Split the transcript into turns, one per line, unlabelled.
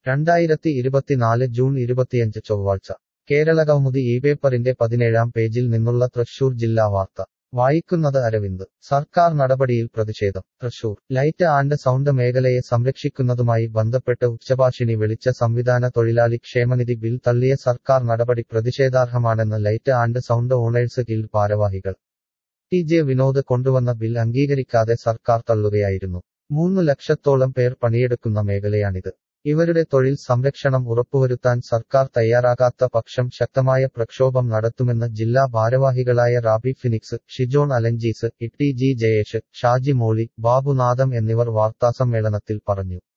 രണ്ടായിരത്തി ഇരുപത്തിനാല് ജൂൺ ഇരുപത്തിയഞ്ച് ചൊവ്വാഴ്ച കേരള കൗമുദി ഈ പേപ്പറിന്റെ പതിനേഴാം പേജിൽ നിന്നുള്ള തൃശൂർ ജില്ലാ വാർത്ത വായിക്കുന്നത് അരവിന്ദ് സർക്കാർ നടപടിയിൽ പ്രതിഷേധം തൃശൂർ ലൈറ്റ് ആൻഡ് സൗണ്ട് മേഖലയെ സംരക്ഷിക്കുന്നതുമായി ബന്ധപ്പെട്ട് ഉച്ചഭാഷിണി വിളിച്ച സംവിധാന തൊഴിലാളി ക്ഷേമനിധി ബിൽ തള്ളിയ സർക്കാർ നടപടി പ്രതിഷേധാർഹമാണെന്ന് light and sound owners guild ഭാരവാഹികൾ ടി ജെ വിനോദ് കൊണ്ടുവന്ന ബിൽ അംഗീകരിക്കാതെ സർക്കാർ തള്ളുകയായിരുന്നു മൂന്നു ലക്ഷത്തോളം പേർ പണിയെടുക്കുന്ന മേഖലയാണിത് ഇവരുടെ തൊഴിൽ സംരക്ഷണം ഉറപ്പുവരുത്താൻ സർക്കാർ തയ്യാറാകാത്ത പക്ഷം ശക്തമായ പ്രക്ഷോഭം നടത്തുമെന്ന് ജില്ലാ ഭാരവാഹികളായ റാബി ഫിനിക്സ് ഷിജോൺ അലഞ്ചീസ് ഇട്ടി ജി ജയേഷ് ഷാജി മോളി ബാബുനാഥം എന്നിവർ വാർത്താസമ്മേളനത്തിൽ പറഞ്ഞു